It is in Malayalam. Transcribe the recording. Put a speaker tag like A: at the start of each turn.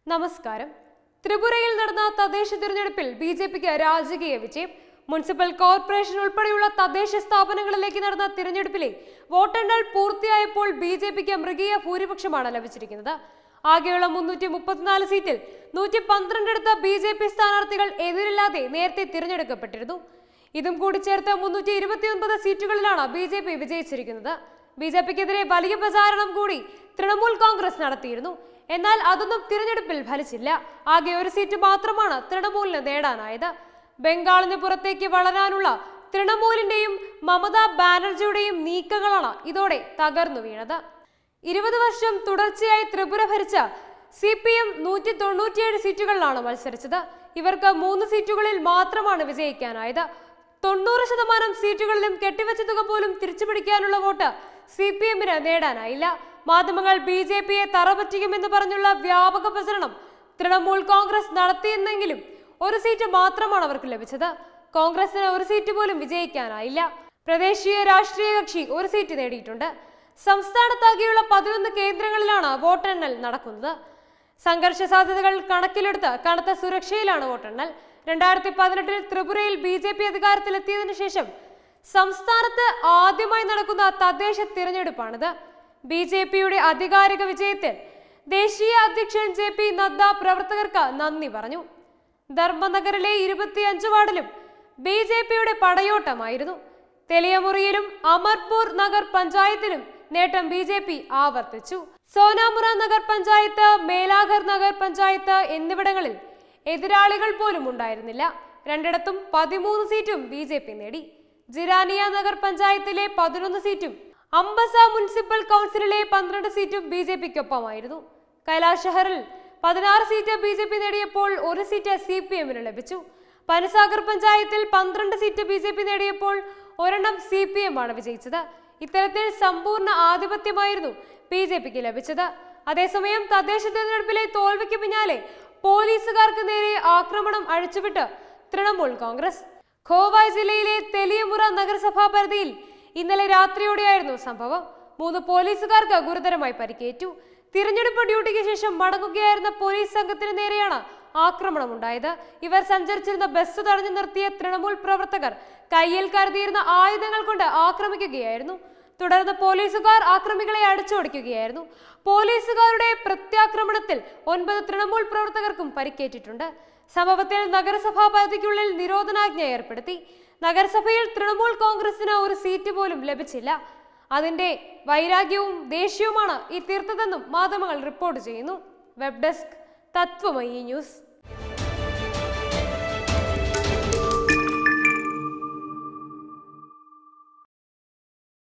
A: നമസ്കാരം ത്രിപുരയിൽ നടന്ന തദ്ദേശ തിരഞ്ഞെടുപ്പിൽ ബി ജെ പിക്ക് രാജകീയ വിജയം മുനിസിപ്പൽ കോർപ്പറേഷൻ ഉൾപ്പെടെയുള്ള തദ്ദേശ സ്ഥാപനങ്ങളിലേക്ക് നടന്ന തിരഞ്ഞെടുപ്പിലെ വോട്ടെണ്ണൽ പൂർത്തിയായപ്പോൾ ബി ജെ പിക്ക് മൃഗീയ ഭൂരിപക്ഷമാണ് ലഭിച്ചിരിക്കുന്നത് ആകെയുള്ള മുന്നൂറ്റി മുപ്പത്തിനാല് സീറ്റിൽ നൂറ്റി പന്ത്രണ്ടെടുത്ത ബി ജെ പി സ്ഥാനാർത്ഥികൾ എതിരില്ലാതെ നേരത്തെ തിരഞ്ഞെടുക്കപ്പെട്ടിരുന്നു ഇതും കൂടി ചേർത്ത് മുന്നൂറ്റി ഇരുപത്തിയൊൻപത് സീറ്റുകളിലാണ് ബി ജെ പി വിജയിച്ചിരിക്കുന്നത് ബി ജെ പിക്കെതിരെ വലിയ പ്രചാരണം കൂടി തൃണമൂൽ കോൺഗ്രസ് നടത്തിയിരുന്നു എന്നാൽ അതൊന്നും തിരഞ്ഞെടുപ്പിൽ ഫലിച്ചില്ല ആകെ ഒരു സീറ്റ് മാത്രമാണ് തൃണമൂലിന് നേടാനായത് ബംഗാളിന് പുറത്തേക്ക് വളരാനുള്ള തൃണമൂലിന്റെയും മമതാ ബാനർജിയുടെയും നീക്കങ്ങളാണ് ഇതോടെ തകർന്നു വീണത് ഇരുപത് വർഷം തുടർച്ചയായി ത്രിപുര ഭരിച്ച സി പി എം നൂറ്റി തൊണ്ണൂറ്റിയേഴ് സീറ്റുകളിലാണ് മത്സരിച്ചത് ഇവർക്ക് മൂന്ന് സീറ്റുകളിൽ മാത്രമാണ് വിജയിക്കാനായത് തൊണ്ണൂറ് ശതമാനം സീറ്റുകളിലും കെട്ടിവെച്ച തുക പോലും തിരിച്ചുപിടിക്കാനുള്ള വോട്ട് സി പി എമ്മിന് നേടാനായില്ല മാധ്യമങ്ങൾ ബി ജെ പിയെ തറപറ്റിക്കുമെന്ന് പറഞ്ഞുള്ള വ്യാപക പ്രചരണം തൃണമൂൽ കോൺഗ്രസ് നടത്തിയെന്നെങ്കിലും ഒരു സീറ്റ് മാത്രമാണ് അവർക്ക് ലഭിച്ചത് കോൺഗ്രസിന് ഒരു സീറ്റ് പോലും വിജയിക്കാനായില്ല പ്രദേശീയ രാഷ്ട്രീയ കക്ഷി ഒരു സീറ്റ് നേടിയിട്ടുണ്ട് സംസ്ഥാനത്താകെയുള്ള പതിനൊന്ന് കേന്ദ്രങ്ങളിലാണ് വോട്ടെണ്ണൽ നടക്കുന്നത് സംഘർഷ സാധ്യതകൾ കണക്കിലെടുത്ത് കനത്ത സുരക്ഷയിലാണ് വോട്ടെണ്ണൽ രണ്ടായിരത്തി പതിനെട്ടിൽ ത്രിപുരയിൽ ബി ജെ പി അധികാരത്തിലെത്തിയതിനു ശേഷം സംസ്ഥാനത്ത് ആദ്യമായി നടക്കുന്ന തദ്ദേശ തിരഞ്ഞെടുപ്പാണിത് ബി ജെ പിയുടെ അധികാരിക വിജയത്തിൽ ദേശീയ അധ്യക്ഷൻ ജെ പി നദ്ദ പ്രവർത്തകർക്ക് നന്ദി പറഞ്ഞു ധർമ്മനഗറിലെ ഇരുപത്തിയഞ്ച് വാർഡിലും ബി ജെ പിയുടെ പടയോട്ടമായിരുന്നു തെലിയമുറിയിലും അമർപൂർ നഗർ പഞ്ചായത്തിലും നേട്ടം ബി ജെ പി ആവർത്തിച്ചു സോനാമുറ നഗർ പഞ്ചായത്ത് മേലാഘർ നഗർ പഞ്ചായത്ത് എന്നിവിടങ്ങളിൽ എതിരാളികൾ പോലും ഉണ്ടായിരുന്നില്ല രണ്ടിടത്തും പതിമൂന്ന് സീറ്റും ബി ജെ പി നേടി ജിരാനിയ നഗർ പഞ്ചായത്തിലെ പതിനൊന്ന് സീറ്റും അംബസ മുനിസിപ്പൽ കൗൺസിലിലെ പന്ത്രണ്ട് സീറ്റും ബി ജെ പിക്കൊപ്പമായിരുന്നു കൈലാഷ് ഷഹറിൽ പതിനാറ് സീറ്റ് ബി ജെ പി നേടിയപ്പോൾ ഒരു സീറ്റ് സി പി എമ്മിന് ലഭിച്ചു പനസാഗർ പഞ്ചായത്തിൽ പന്ത്രണ്ട് സീറ്റ് ബി ജെ പി നേടിയപ്പോൾ ഒരെണ്ണം സി പി എം ആണ് വിജയിച്ചത് ഇത്തരത്തിൽ സമ്പൂർണ്ണ ആധിപത്യമായിരുന്നു ബി ജെ പിക്ക് ലഭിച്ചത് അതേസമയം തദ്ദേശ തെരഞ്ഞെടുപ്പിലെ തോൽവിക്ക് പിന്നാലെ പോലീസുകാർക്ക് നേരെ ആക്രമണം അഴിച്ചുവിട്ട് തൃണമൂൽ കോൺഗ്രസ് ഖോവായ് ജില്ലയിലെ തെലിയമുറ നഗരസഭാ പരിധിയിൽ ഇന്നലെ രാത്രിയോടെയായിരുന്നു സംഭവം മൂന്ന് പോലീസുകാർക്ക് ഗുരുതരമായി പരിക്കേറ്റു തിരഞ്ഞെടുപ്പ് ഡ്യൂട്ടിക്ക് ശേഷം മടങ്ങുകയായിരുന്ന പോലീസ് സംഘത്തിന് നേരെയാണ് ആക്രമണം ഉണ്ടായത് ഇവർ സഞ്ചരിച്ചിരുന്ന ബസ് തടഞ്ഞു നിർത്തിയ തൃണമൂൽ പ്രവർത്തകർ കയ്യിൽ കരുതിയിരുന്ന ആയുധങ്ങൾ കൊണ്ട് ആക്രമിക്കുകയായിരുന്നു തുടർന്ന് പോലീസുകാർ ആക്രമികളെ അടിച്ചോടിക്കുകയായിരുന്നു പോലീസുകാരുടെ പ്രത്യാക്രമണത്തിൽ ഒൻപത് തൃണമൂൽ പ്രവർത്തകർക്കും പരിക്കേറ്റിട്ടുണ്ട് സംഭവത്തിൽ നഗരസഭാ പരിധിക്കുള്ളിൽ നിരോധനാജ്ഞ ഏർപ്പെടുത്തി നഗരസഭയിൽ തൃണമൂൽ കോൺഗ്രസിന് ഒരു സീറ്റ് പോലും ലഭിച്ചില്ല അതിന്റെ വൈരാഗ്യവും ദേഷ്യവുമാണ് ഈ തീർത്തതെന്നും മാധ്യമങ്ങൾ റിപ്പോർട്ട് ചെയ്യുന്നു വെബ് ഡെസ്ക് തത്വമയി ന്യൂസ്